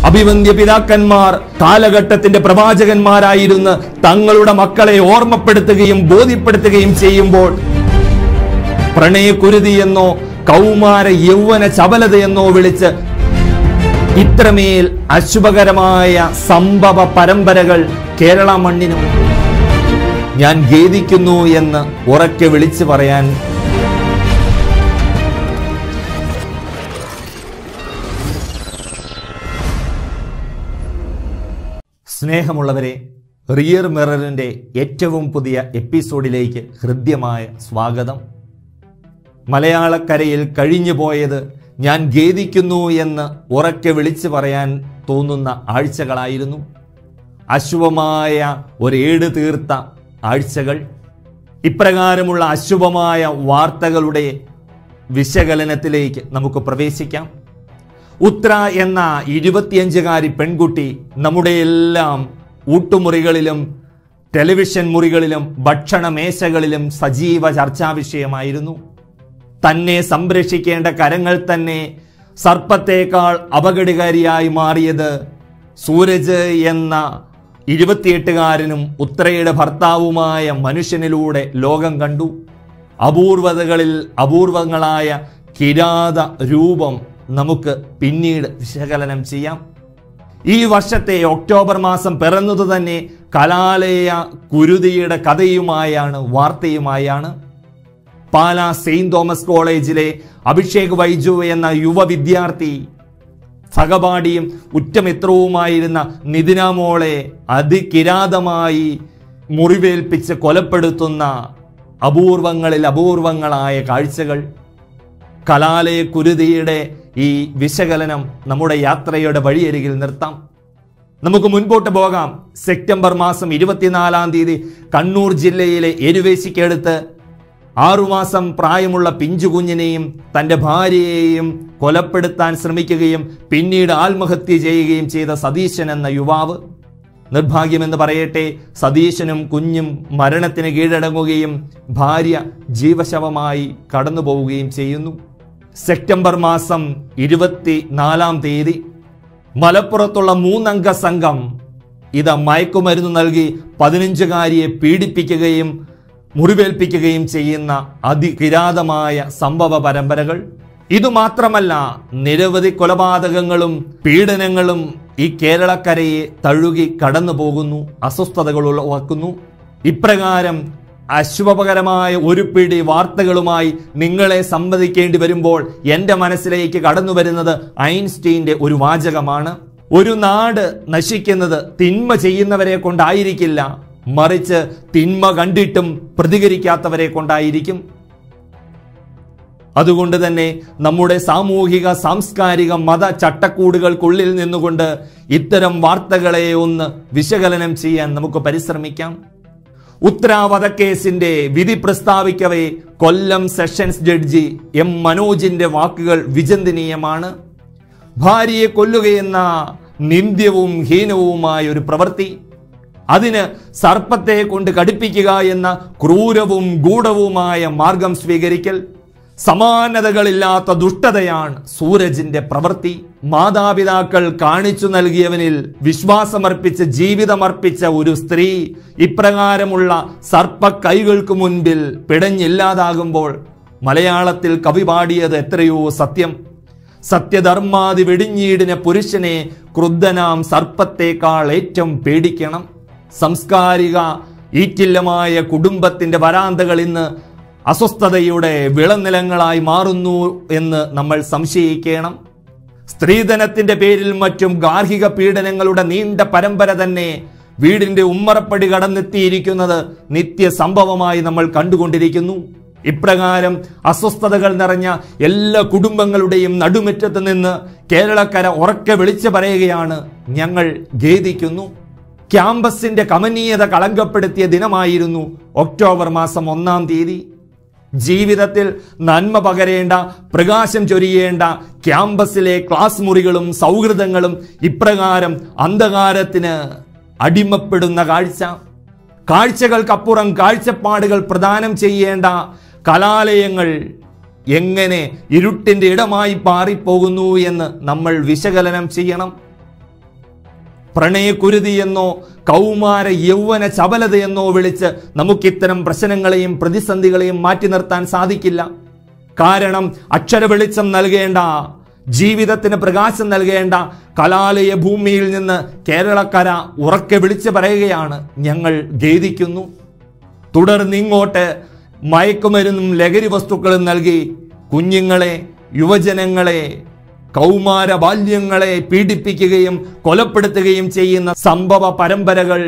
അഭിവന്ദ്യ പിതാക്കന്മാർ കാലഘട്ടത്തിന്റെ പ്രവാചകന്മാരായിരുന്ന് തങ്ങളുടെ മക്കളെ ഓർമ്മപ്പെടുത്തുകയും ബോധ്യപ്പെടുത്തുകയും ചെയ്യുമ്പോൾ പ്രണയക്കുരുതി എന്നോ കൗമാര യൗവന ചപലതയെന്നോ വിളിച്ച് ഇത്രമേൽ അശുഭകരമായ സംഭവ പരമ്പരകൾ കേരള മണ്ണിനും ഞാൻ ഖേദിക്കുന്നു എന്ന് ഉറക്കെ വിളിച്ചു പറയാൻ സ്നേഹമുള്ളവരെ റിയർ മിററിന്റെ ഏറ്റവും പുതിയ എപ്പിസോഡിലേക്ക് ഹൃദ്യമായ സ്വാഗതം മലയാളക്കരയിൽ കഴിഞ്ഞു പോയത് ഞാൻ ഖേദിക്കുന്നു എന്ന് ഉറക്കെ വിളിച്ചു പറയാൻ തോന്നുന്ന ആഴ്ചകളായിരുന്നു അശുഭമായ ഒരേട് തീർത്ത ആഴ്ചകൾ ഇപ്രകാരമുള്ള അശുഭമായ വാർത്തകളുടെ വിശകലനത്തിലേക്ക് നമുക്ക് പ്രവേശിക്കാം ഉത്ര എന്ന ഇരുപത്തിയഞ്ചുകാരി പെൺകുട്ടി നമ്മുടെ എല്ലാം ഊട്ടുമുറികളിലും ടെലിവിഷൻ മുറികളിലും ഭക്ഷണ മേശകളിലും സജീവ ചർച്ചാ വിഷയമായിരുന്നു തന്നെ സംരക്ഷിക്കേണ്ട കരങ്ങൾ തന്നെ സർപ്പത്തേക്കാൾ അപകടകാരിയായി മാറിയത് സൂരജ് എന്ന ഇരുപത്തിയെട്ടുകാരനും ഉത്രയുടെ ഭർത്താവുമായ മനുഷ്യനിലൂടെ ലോകം കണ്ടു അപൂർവതകളിൽ അപൂർവങ്ങളായ കിരാത രൂപം നമുക്ക് പിന്നീട് വിശകലനം ചെയ്യാം ഈ വർഷത്തെ ഒക്ടോബർ മാസം പിറന്നത് തന്നെ കലാലയ കുരുതിയുടെ കഥയുമായാണ് വാർത്തയുമായാണ് പാല സെയിന്റ് തോമസ് കോളേജിലെ അഭിഷേക് വൈജു എന്ന യുവ വിദ്യാർത്ഥി സഹപാഠിയും ഉറ്റമിത്രവുമായിരുന്ന നിതിന മോളെ അതികിരാതമായി മുറിവേൽപ്പിച്ച് കൊലപ്പെടുത്തുന്ന അപൂർവങ്ങളിൽ അപൂർവങ്ങളായ കാഴ്ചകൾ കലാലയ കുരുതിയുടെ ഈ വിശകലനം നമ്മുടെ യാത്രയുടെ വഴിയരികിൽ നിർത്താം നമുക്ക് മുൻപോട്ട് പോകാം സെപ്റ്റംബർ മാസം ഇരുപത്തിനാലാം തീയതി കണ്ണൂർ ജില്ലയിലെ എരുവേശിക്കടുത്ത് ആറുമാസം പ്രായമുള്ള പിഞ്ചു കുഞ്ഞിനെയും തന്റെ ഭാര്യയെയും കൊലപ്പെടുത്താൻ ശ്രമിക്കുകയും പിന്നീട് ആത്മഹത്യ ചെയ്യുകയും ചെയ്ത സതീശൻ എന്ന യുവാവ് നിർഭാഗ്യമെന്ന് പറയട്ടെ സതീശനും കുഞ്ഞും മരണത്തിന് കീഴടങ്ങുകയും ഭാര്യ ജീവശവമായി കടന്നു പോവുകയും ചെയ്യുന്നു സെപ്റ്റംബർ മാസം ഇരുപത്തിനാലാം തീയതി മലപ്പുറത്തുള്ള മൂന്നംഗ സംഘം ഇത് മയക്കുമരുന്ന് നൽകി പതിനഞ്ചുകാരിയെ പീഡിപ്പിക്കുകയും മുറിവേൽപ്പിക്കുകയും ചെയ്യുന്ന അതികിരാതമായ സംഭവ പരമ്പരകൾ ഇതുമാത്രമല്ല നിരവധി കൊലപാതകങ്ങളും പീഡനങ്ങളും ഈ കേരളക്കരയെ തഴുകി കടന്നു പോകുന്നു അസ്വസ്ഥതകൾ ഉളവാക്കുന്നു ഇപ്രകാരം അശുഭകരമായ ഒരു പിടി വാർത്തകളുമായി നിങ്ങളെ സംവദിക്കേണ്ടി വരുമ്പോൾ എൻ്റെ മനസ്സിലേക്ക് കടന്നു വരുന്നത് ഐൻസ്റ്റീന്റെ ഒരു വാചകമാണ് ഒരു നാട് നശിക്കുന്നത് തിന്മ ചെയ്യുന്നവരെ കൊണ്ടായിരിക്കില്ല മറിച്ച് തിന്മ കണ്ടിട്ടും പ്രതികരിക്കാത്തവരെ കൊണ്ടായിരിക്കും അതുകൊണ്ട് തന്നെ നമ്മുടെ സാമൂഹിക സാംസ്കാരിക മത ചട്ടക്കൂടുകൾക്കുള്ളിൽ നിന്നുകൊണ്ട് ഇത്തരം വാർത്തകളെ ഒന്ന് വിശകലനം ചെയ്യാൻ നമുക്ക് പരിശ്രമിക്കാം ഉത്തരാവധക്കേസിന്റെ വിധി പ്രസ്താവിക്കവേ കൊല്ലം സെഷൻസ് ജഡ്ജി എം മനോജിന്റെ വാക്കുകൾ വിചിന്തനീയമാണ് ഭാര്യയെ കൊല്ലുകയെന്ന നിന്ദ്യവും ഹീനവുമായ ഒരു പ്രവൃത്തി അതിന് സർപ്പത്തെ കൊണ്ട് കടിപ്പിക്കുക എന്ന ക്രൂരവും ഗൂഢവുമായ മാർഗം സ്വീകരിക്കൽ സമാനതകളില്ലാത്ത ദുഷ്ടതയാണ് സൂരജിന്റെ പ്രവൃത്തി മാതാപിതാക്കൾ കാണിച്ചു നൽകിയവനിൽ വിശ്വാസമർപ്പിച്ച് ജീവിതമർപ്പിച്ച ഒരു സ്ത്രീ ഇപ്രകാരമുള്ള സർപ്പ കൈകൾക്ക് മുൻപിൽ പിടഞ്ഞില്ലാതാകുമ്പോൾ മലയാളത്തിൽ കവി പാടിയത് എത്രയോ സത്യം സത്യധർമാതി വെടിഞ്ഞീടിന പുരുഷനെ ക്രുദ്ധനാം സർപ്പത്തേക്കാൾ ഏറ്റവും പേടിക്കണം സംസ്കാരിക ഈറ്റില്ലമായ കുടുംബത്തിന്റെ വരാന്തകൾ ഇന്ന് അസ്വസ്ഥതയുടെ വിളനിലങ്ങളായി മാറുന്നു എന്ന് നമ്മൾ സംശയിക്കണം സ്ത്രീധനത്തിന്റെ പേരിൽ മറ്റും ഗാർഹിക പീഡനങ്ങളുടെ നീണ്ട പരമ്പര തന്നെ വീടിന്റെ ഉമ്മറപ്പടി കടന്നെത്തിയിരിക്കുന്നത് നിത്യ സംഭവമായി നമ്മൾ കണ്ടുകൊണ്ടിരിക്കുന്നു ഇപ്രകാരം അസ്വസ്ഥതകൾ നിറഞ്ഞ എല്ലാ കുടുംബങ്ങളുടെയും നടുമുറ്റത്ത് നിന്ന് കേരളക്കര ഉറക്കെ വിളിച്ചു പറയുകയാണ് ഞങ്ങൾ ഖേദിക്കുന്നു ക്യാമ്പസിന്റെ കമനീയത കളങ്കപ്പെടുത്തിയ ദിനമായിരുന്നു ഒക്ടോബർ മാസം ഒന്നാം തീയതി ജീവിതത്തിൽ നന്മ പകരേണ്ട പ്രകാശം ചൊരിയേണ്ട ക്യാമ്പസിലെ ക്ലാസ് മുറികളും സൗഹൃദങ്ങളും ഇപ്രകാരം അന്ധകാരത്തിന് അടിമപ്പെടുന്ന കാഴ്ച കാഴ്ചകൾക്കപ്പുറം കാഴ്ചപ്പാടുകൾ പ്രദാനം ചെയ്യേണ്ട കലാലയങ്ങൾ എങ്ങനെ ഇരുട്ടിന്റെ ഇടമായി പാറിപ്പോകുന്നു എന്ന് നമ്മൾ വിശകലനം ചെയ്യണം പ്രണയക്കുരുതി എന്നോ കൗമാര യൗവന ചപലതയെന്നോ വിളിച്ച് നമുക്കിത്തരം പ്രശ്നങ്ങളെയും പ്രതിസന്ധികളെയും മാറ്റി നിർത്താൻ സാധിക്കില്ല കാരണം അക്ഷര വെളിച്ചം നൽകേണ്ട ജീവിതത്തിന് പ്രകാശം നൽകേണ്ട കലാലയ ഭൂമിയിൽ നിന്ന് കേരളക്കര ഉറക്കെ വിളിച്ചു പറയുകയാണ് ഞങ്ങൾ ഖേദിക്കുന്നു തുടർന്ന് ഇങ്ങോട്ട് മയക്കുമരുന്നും ലഹരി വസ്തുക്കളും നൽകി കുഞ്ഞുങ്ങളെ യുവജനങ്ങളെ കൗമാര ബാല്യങ്ങളെ പീഡിപ്പിക്കുകയും കൊലപ്പെടുത്തുകയും ചെയ്യുന്ന സംഭവ പരമ്പരകൾ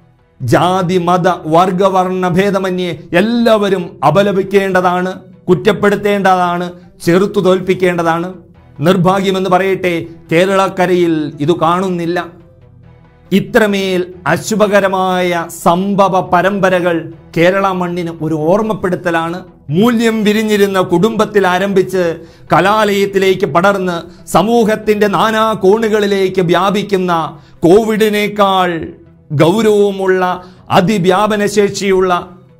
ജാതി മത വർഗവർണ്ണ ഭേദമന്യേ എല്ലാവരും അപലപിക്കേണ്ടതാണ് കുറ്റപ്പെടുത്തേണ്ടതാണ് ചെറുത്തു തോൽപ്പിക്കേണ്ടതാണ് നിർഭാഗ്യമെന്ന് പറയട്ടെ കേരളക്കരയിൽ ഇത് കാണുന്നില്ല ഇത്രമേൽ അശുഭകരമായ സംഭവ പരമ്പരകൾ കേരള മണ്ണിന് ഒരു ഓർമ്മപ്പെടുത്തലാണ് മൂല്യം വിരിഞ്ഞിരുന്ന കുടുംബത്തിൽ ആരംഭിച്ച് കലാലയത്തിലേക്ക് പടർന്ന് സമൂഹത്തിന്റെ നാനാ കോണുകളിലേക്ക് വ്യാപിക്കുന്ന കോവിഡിനേക്കാൾ ഗൗരവമുള്ള അതിവ്യാപനശേഷിയുള്ള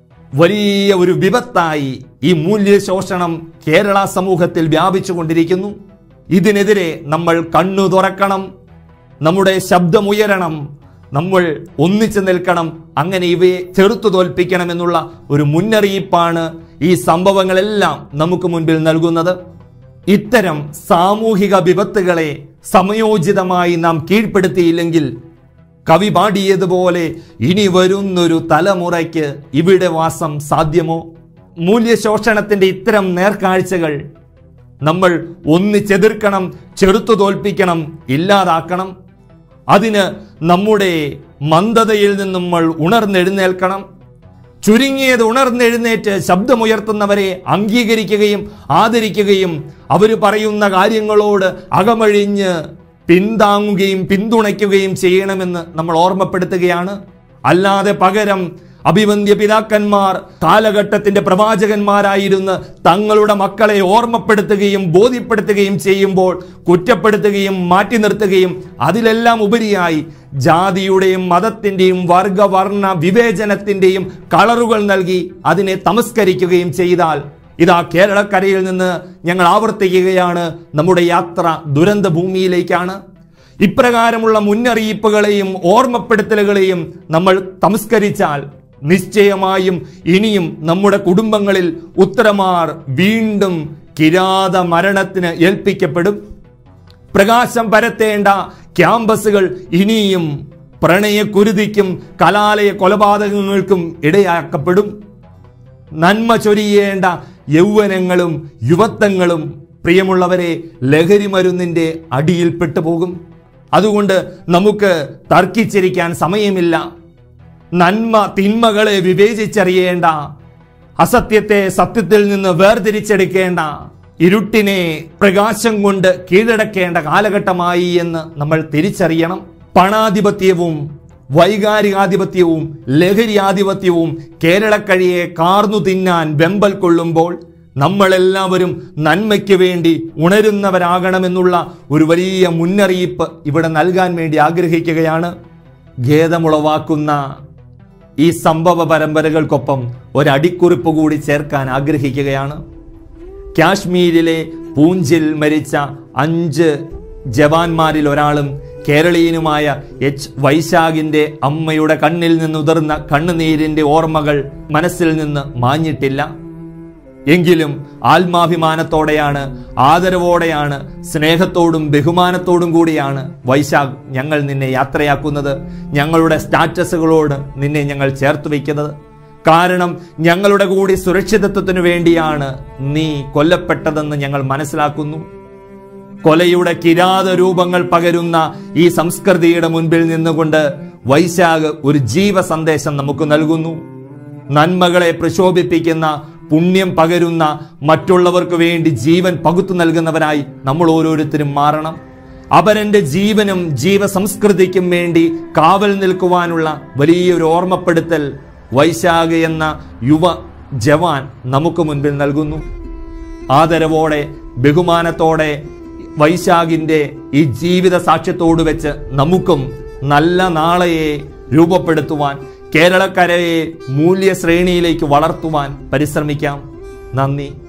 വലിയ ഒരു വിപത്തായി ഈ മൂല്യശോഷണം കേരള സമൂഹത്തിൽ വ്യാപിച്ചുകൊണ്ടിരിക്കുന്നു ഇതിനെതിരെ നമ്മൾ കണ്ണു തുറക്കണം നമ്മുടെ ശബ്ദമുയരണം നമ്മൾ ഒന്നിച്ചു നിൽക്കണം അങ്ങനെ ഇവയെ ചെറുത്തു തോൽപ്പിക്കണം എന്നുള്ള ഒരു മുന്നറിയിപ്പാണ് ഈ സംഭവങ്ങളെല്ലാം നമുക്ക് മുൻപിൽ നൽകുന്നത് ഇത്തരം സാമൂഹിക വിപത്തുകളെ സമയോചിതമായി നാം കീഴ്പ്പെടുത്തിയില്ലെങ്കിൽ കവി പാടിയതുപോലെ ഇനി വരുന്നൊരു തലമുറയ്ക്ക് ഇവിടെ വാസം സാധ്യമോ മൂല്യശോഷണത്തിന്റെ ഇത്തരം നേർക്കാഴ്ചകൾ നമ്മൾ ഒന്നിച്ചെതിർക്കണം ചെറുത്തു തോൽപ്പിക്കണം ഇല്ലാതാക്കണം അതിന് നമ്മുടെ മന്ദതയിൽ നിന്ന് നമ്മൾ ഉണർന്നെഴുന്നേൽക്കണം ചുരുങ്ങിയത് ഉണർന്നെഴുന്നേറ്റ് ശബ്ദമുയർത്തുന്നവരെ അംഗീകരിക്കുകയും ആദരിക്കുകയും അവർ പറയുന്ന കാര്യങ്ങളോട് അകമഴിഞ്ഞ് പിന്താങ്ങുകയും പിന്തുണയ്ക്കുകയും ചെയ്യണമെന്ന് നമ്മൾ ഓർമ്മപ്പെടുത്തുകയാണ് അല്ലാതെ പകരം അഭിവന്ദ്യ പിതാക്കന്മാർ കാലഘട്ടത്തിന്റെ പ്രവാചകന്മാരായിരുന്ന് തങ്ങളുടെ മക്കളെ ഓർമ്മപ്പെടുത്തുകയും ബോധ്യപ്പെടുത്തുകയും ചെയ്യുമ്പോൾ കുറ്റപ്പെടുത്തുകയും മാറ്റി നിർത്തുകയും അതിലെല്ലാം ഉപരിയായി ജാതിയുടെയും മതത്തിന്റെയും വർഗവർണ്ണ വിവേചനത്തിന്റെയും കളറുകൾ നൽകി അതിനെ തമസ്കരിക്കുകയും ചെയ്താൽ ഇതാ കേരളക്കരയിൽ നിന്ന് ഞങ്ങൾ ആവർത്തിക്കുകയാണ് നമ്മുടെ യാത്ര ദുരന്ത ഭൂമിയിലേക്കാണ് ഇപ്രകാരമുള്ള മുന്നറിയിപ്പുകളെയും ഓർമ്മപ്പെടുത്തലുകളെയും നമ്മൾ തമസ്കരിച്ചാൽ നിശ്ചയമായും ഇനിയും നമ്മുടെ കുടുംബങ്ങളിൽ ഉത്തരമാർ വീണ്ടും കിരാത മരണത്തിന് ഏൽപ്പിക്കപ്പെടും പ്രകാശം പരത്തേണ്ട ക്യാമ്പസുകൾ ഇനിയും പ്രണയക്കുരുതിക്കും കലാലയ കൊലപാതകങ്ങൾക്കും ഇടയാക്കപ്പെടും നന്മ ചൊരിയേണ്ട യൗവനങ്ങളും യുവത്വങ്ങളും പ്രിയമുള്ളവരെ ലഹരി മരുന്നിന്റെ അടിയിൽ പെട്ടുപോകും അതുകൊണ്ട് നമുക്ക് തർക്കിച്ചിരിക്കാൻ സമയമില്ല നന്മ തിന്മകളെ വിവേചിച്ചറിയേണ്ട അസത്യത്തെ സത്യത്തിൽ നിന്ന് വേർതിരിച്ചെടുക്കേണ്ട ഇരുട്ടിനെ പ്രകാശം കൊണ്ട് കീഴടക്കേണ്ട കാലഘട്ടമായി എന്ന് നമ്മൾ തിരിച്ചറിയണം പണാധിപത്യവും വൈകാരികാധിപത്യവും ലഹരിയാധിപത്യവും കേരളക്കഴിയെ കാർന്നു തിന്നാൻ വെമ്പൽ കൊള്ളുമ്പോൾ നമ്മളെല്ലാവരും നന്മയ്ക്ക് വേണ്ടി ഉണരുന്നവരാകണമെന്നുള്ള ഒരു വലിയ മുന്നറിയിപ്പ് ഇവിടെ നൽകാൻ വേണ്ടി ആഗ്രഹിക്കുകയാണ് ഖേദമുളവാക്കുന്ന ഈ സംഭവ പരമ്പരകൾക്കൊപ്പം ഒരടിക്കുറിപ്പ് കൂടി ചേർക്കാൻ ആഗ്രഹിക്കുകയാണ് കാശ്മീരിലെ പൂഞ്ചിൽ മരിച്ച അഞ്ച് ജവാന്മാരിൽ ഒരാളും കേരളീയനുമായ എച്ച് വൈശാഖിന്റെ അമ്മയുടെ കണ്ണിൽ നിന്നുതിർന്ന കണ്ണുനീരിന്റെ ഓർമ്മകൾ മനസ്സിൽ നിന്ന് മാഞ്ഞിട്ടില്ല എങ്കിലും ആത്മാഭിമാനത്തോടെയാണ് ആദരവോടെയാണ് സ്നേഹത്തോടും ബഹുമാനത്തോടും കൂടിയാണ് വൈശാഖ് ഞങ്ങൾ നിന്നെ യാത്രയാക്കുന്നത് ഞങ്ങളുടെ സ്റ്റാറ്റസുകളോട് നിന്നെ ഞങ്ങൾ ചേർത്ത് വയ്ക്കുന്നത് കാരണം ഞങ്ങളുടെ കൂടി സുരക്ഷിതത്വത്തിനു വേണ്ടിയാണ് നീ കൊല്ലപ്പെട്ടതെന്ന് ഞങ്ങൾ മനസ്സിലാക്കുന്നു കൊലയുടെ കിരാത രൂപങ്ങൾ പകരുന്ന ഈ സംസ്കൃതിയുടെ മുൻപിൽ നിന്നുകൊണ്ട് വൈശാഖ് ഒരു ജീവ സന്ദേശം നമുക്ക് നൽകുന്നു നന്മകളെ പ്രശോഭിപ്പിക്കുന്ന പുണ്യം പകരുന്ന മറ്റുള്ളവർക്ക് വേണ്ടി ജീവൻ പകുത്തു നൽകുന്നവരായി നമ്മൾ ഓരോരുത്തരും മാറണം അപരന്റെ ജീവനും ജീവസംസ്കൃതിക്കും വേണ്ടി കാവൽ നിൽക്കുവാനുള്ള വലിയൊരു ഓർമ്മപ്പെടുത്തൽ വൈശാഖ് എന്ന യുവ ജവാൻ നമുക്ക് മുൻപിൽ നൽകുന്നു ആദരവോടെ ബഹുമാനത്തോടെ വൈശാഖിന്റെ ഈ ജീവിത സാക്ഷ്യത്തോട് വെച്ച് നമുക്കും നല്ല നാളെയെ രൂപപ്പെടുത്തുവാൻ കേരളക്കരയെ മൂല്യ ശ്രേണിയിലേക്ക് വളർത്തുവാൻ പരിശ്രമിക്കാം നന്ദി